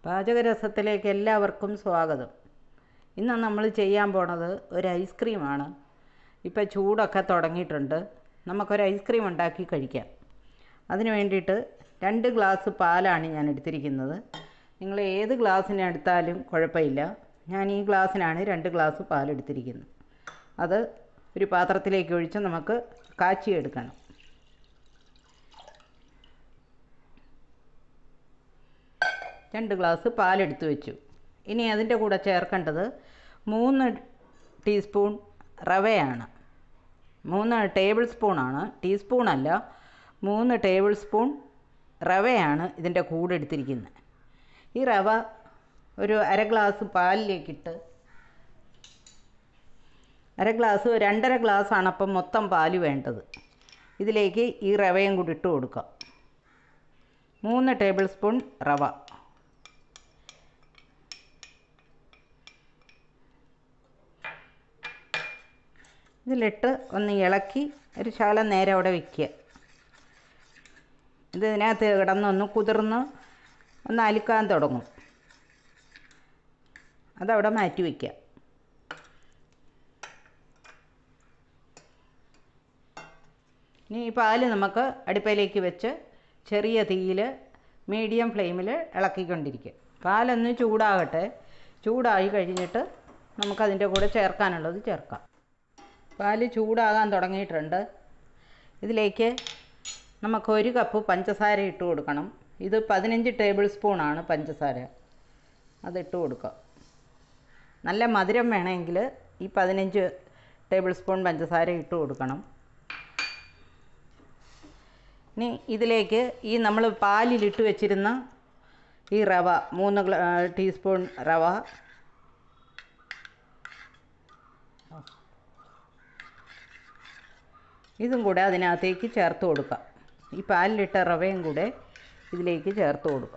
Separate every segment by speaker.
Speaker 1: പാചകരസത്തിലേക്ക് എല്ലാവർക്കും സ്വാഗതം ഇന്ന് നമ്മൾ ചെയ്യാൻ പോണത് ഒരു ഐസ്ക്രീമാണ് ഇപ്പം ചൂടൊക്കെ തുടങ്ങിയിട്ടുണ്ട് നമുക്കൊരു ഐസ്ക്രീം ഉണ്ടാക്കി കഴിക്കാം അതിന് വേണ്ടിയിട്ട് രണ്ട് ഗ്ലാസ് പാലാണ് ഞാൻ എടുത്തിരിക്കുന്നത് നിങ്ങൾ ഏത് ഗ്ലാസ്സിന് എടുത്താലും കുഴപ്പമില്ല ഞാൻ ഈ ഗ്ലാസ്സിനാണ് രണ്ട് ഗ്ലാസ് പാൽ എടുത്തിരിക്കുന്നത് അത് ഒരു പാത്രത്തിലേക്ക് ഒഴിച്ച് നമുക്ക് കാച്ചിയെടുക്കണം രണ്ട് ഗ്ലാസ് പാലെടുത്ത് വെച്ചു ഇനി അതിൻ്റെ കൂടെ ചേർക്കേണ്ടത് മൂന്ന് ടീസ്പൂൺ റവയാണ് മൂന്ന് ടേബിൾ സ്പൂണാണ് ടീസ്പൂണല്ല മൂന്ന് ടേബിൾ സ്പൂൺ റവയാണ് ഇതിൻ്റെ കൂടെ എടുത്തിരിക്കുന്നത് ഈ റവ ഒരു അര ഗ്ലാസ് പാലിലേക്കിട്ട് അര ഗ്ലാസ് രണ്ടര ഗ്ലാസ്സാണ് അപ്പം മൊത്തം പാല് വേണ്ടത് ഇതിലേക്ക് ഈ റവയും കൂടി ഇട്ട് കൊടുക്കാം മൂന്ന് ടേബിൾ സ്പൂൺ റവ ഇതിലിട്ട് ഒന്ന് ഇളക്കി ഒരു ശകലം നേരം അവിടെ വയ്ക്കുക ഇത് ഇതിനകത്ത് കിടന്നൊന്ന് കുതിർന്ന് ഒന്ന് അലുക്കാൻ തുടങ്ങും അതവിടെ മാറ്റി വയ്ക്കുക ഇനി ഈ പാല് നമുക്ക് അടുപ്പയിലേക്ക് വെച്ച് ചെറിയ തീയിൽ മീഡിയം ഫ്ലെയിമിൽ ഇളക്കിക്കൊണ്ടിരിക്കുക പാലൊന്ന് ചൂടാകട്ടെ ചൂടായി കഴിഞ്ഞിട്ട് നമുക്കതിൻ്റെ കൂടെ ചേർക്കാനുള്ളത് ചേർക്കാം പാല് ചൂടാകാൻ തുടങ്ങിയിട്ടുണ്ട് ഇതിലേക്ക് നമുക്ക് ഒരു കപ്പ് പഞ്ചസാര ഇട്ട് കൊടുക്കണം ഇത് പതിനഞ്ച് ടേബിൾ സ്പൂണാണ് പഞ്ചസാര അതിട്ട് കൊടുക്കുക നല്ല മധുരം വേണമെങ്കിൽ ഈ പതിനഞ്ച് ടേബിൾ സ്പൂൺ പഞ്ചസാര ഇട്ട് കൊടുക്കണം ഇനി ഇതിലേക്ക് ഈ നമ്മൾ പാലിലിട്ട് വെച്ചിരുന്ന ഈ റവ മൂന്ന് ഗ്ലാ ടീസ്പൂൺ റവ ഇതും കൂടെ അതിനകത്തേക്ക് ചേർത്ത് കൊടുക്കാം ഈ പാലിലിട്ട റവയും കൂടെ ഇതിലേക്ക് ചേർത്ത് കൊടുക്കാം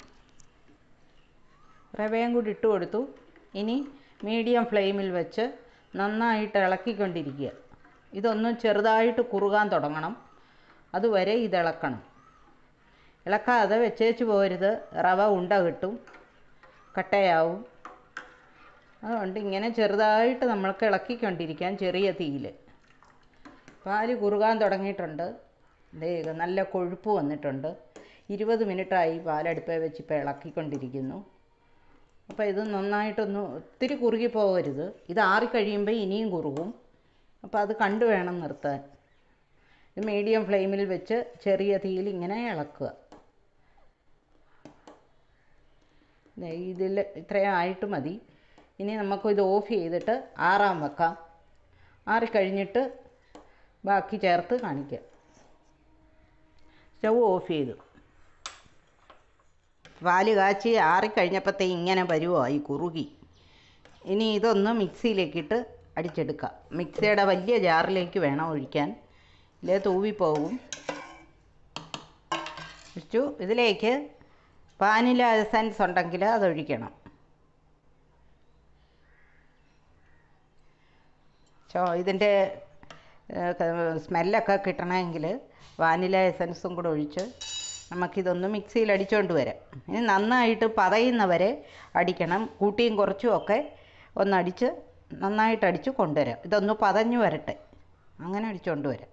Speaker 1: റവയും കൂടി ഇട്ട് കൊടുത്തു ഇനി മീഡിയം ഫ്ലെയിമിൽ വെച്ച് നന്നായിട്ട് ഇളക്കിക്കൊണ്ടിരിക്കുക ഇതൊന്ന് ചെറുതായിട്ട് കുറുകാൻ തുടങ്ങണം അതുവരെ ഇത് ഇളക്കണം ഇളക്കാതെ വെച്ചേച്ച് പോരുത് റവ ഉണ്ട കിട്ടും കട്ടയാവും അതുകൊണ്ട് ഇങ്ങനെ ചെറുതായിട്ട് നമ്മൾക്ക് ഇളക്കിക്കൊണ്ടിരിക്കാൻ ചെറിയ തീയിൽ പാല് കുറുകാൻ തുടങ്ങിയിട്ടുണ്ട് ദേ ഇത് നല്ല കൊഴുപ്പ് വന്നിട്ടുണ്ട് ഇരുപത് മിനിറ്റായി പാലടുപ്പേ വെച്ച് ഇപ്പോൾ ഇളക്കിക്കൊണ്ടിരിക്കുന്നു അപ്പോൾ ഇത് നന്നായിട്ടൊന്ന് ഒത്തിരി കുറുകി പോകരുത് ഇത് ആറിക്കഴിയുമ്പോൾ ഇനിയും കുറുകും അപ്പോൾ അത് കണ്ടു വേണം നിർത്താൻ ഇത് മീഡിയം ഫ്ലെയിമിൽ വെച്ച് ചെറിയ തീയിൽ ഇങ്ങനെ ഇളക്കുക ഇതിൽ ഇത്രയും ആയിട്ട് മതി ഇനി നമുക്കിത് ഓഫ് ചെയ്തിട്ട് ആറാൻ വെക്കാം ആറിക്കഴിഞ്ഞിട്ട് ബാക്കി ചേർത്ത് കാണിക്കാം സ്റ്റവ് ഓഫ് ചെയ്തു പാല് കാച്ചി ആറിക്കഴിഞ്ഞപ്പോഴത്തേ ഇങ്ങനെ വരുവായി കുറുകി ഇനി ഇതൊന്ന് മിക്സിയിലേക്കിട്ട് അടിച്ചെടുക്കാം മിക്സിയുടെ വലിയ ജാറിലേക്ക് വേണം ഒഴിക്കാൻ ഇല്ലേ തൂവിപ്പോകും ഒഴിച്ചു ഇതിലേക്ക് വാനില എസൻസ് ഉണ്ടെങ്കിൽ അതൊഴിക്കണം ചോ ഇതിൻ്റെ സ്മെല്ലൊക്കെ കിട്ടണമെങ്കിൽ വാനില എസൻസും കൂടെ ഒഴിച്ച് നമുക്കിതൊന്ന് മിക്സിയിൽ അടിച്ചുകൊണ്ട് വരാം ഇനി നന്നായിട്ട് പതയുന്നവരെ അടിക്കണം കൂട്ടിയും കുറച്ചും ഒക്കെ ഒന്നടിച്ച് നന്നായിട്ട് അടിച്ച് കൊണ്ടുവരാം ഇതൊന്ന് പതഞ്ഞു വരട്ടെ അങ്ങനെ അടിച്ചുകൊണ്ട് വരാം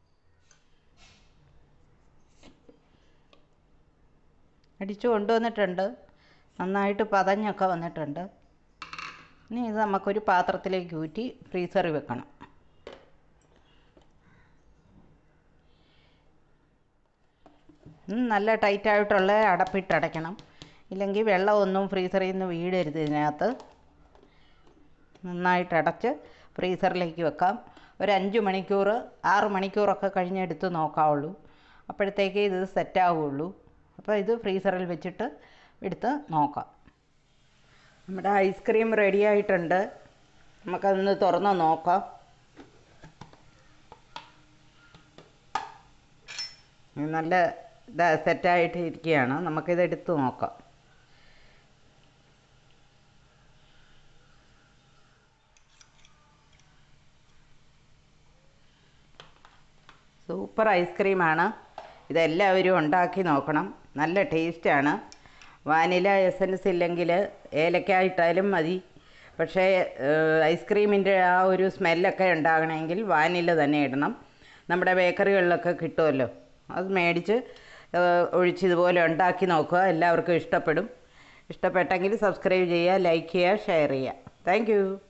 Speaker 1: അടിച്ചു കൊണ്ടുവന്നിട്ടുണ്ട് നന്നായിട്ട് പതഞ്ഞൊക്കെ വന്നിട്ടുണ്ട് ഇനി ഇത് നമുക്കൊരു പാത്രത്തിലേക്ക് ഊറ്റി ഫ്രീസറിൽ വെക്കണം നല്ല ടൈറ്റായിട്ടുള്ള അടപ്പിട്ടടയ്ക്കണം ഇല്ലെങ്കിൽ വെള്ളമൊന്നും ഫ്രീസറിൽ നിന്ന് വീഴരുത് ഇതിനകത്ത് നന്നായിട്ട് അടച്ച് ഫ്രീസറിലേക്ക് വെക്കാം ഒരു അഞ്ച് മണിക്കൂർ ആറ് മണിക്കൂറൊക്കെ കഴിഞ്ഞ് എടുത്ത് നോക്കാവുള്ളൂ അപ്പോഴത്തേക്ക് ഇത് സെറ്റാവുള്ളൂ അപ്പോൾ ഇത് ഫ്രീസറിൽ വെച്ചിട്ട് എടുത്ത് നോക്കാം നമ്മുടെ ഐസ്ക്രീം റെഡി ആയിട്ടുണ്ട് നമുക്കതൊന്ന് തുറന്ന് നോക്കാം നല്ല ഇതാ സെറ്റായിട്ട് ഇരിക്കുകയാണ് നമുക്കിത് എടുത്ത് നോക്കാം സൂപ്പർ ഐസ്ക്രീമാണ് ഇതെല്ലാവരും ഉണ്ടാക്കി നോക്കണം നല്ല ടേസ്റ്റാണ് വാനില എസൻസ് ഇല്ലെങ്കിൽ ഏലക്ക ഇട്ടാലും മതി പക്ഷേ ഐസ്ക്രീമിൻ്റെ ആ ഒരു സ്മെല്ലൊക്കെ ഉണ്ടാകണമെങ്കിൽ വാനില തന്നെ ഇടണം നമ്മുടെ ബേക്കറികളിലൊക്കെ കിട്ടുമല്ലോ അത് മേടിച്ച് ഏഹ്, ഒഴിച്ച് ഇതുപോലെ ഉണ്ടാക്കി നോക്കുക എല്ലാവർക്കും ഇഷ്ടപ്പെടും ഇഷ്ടപ്പെട്ടെങ്കിൽ സബ്സ്ക്രൈബ് ചെയ്യുക ലൈക്ക് ചെയ്യുക ഷെയർ ചെയ്യുക താങ്ക്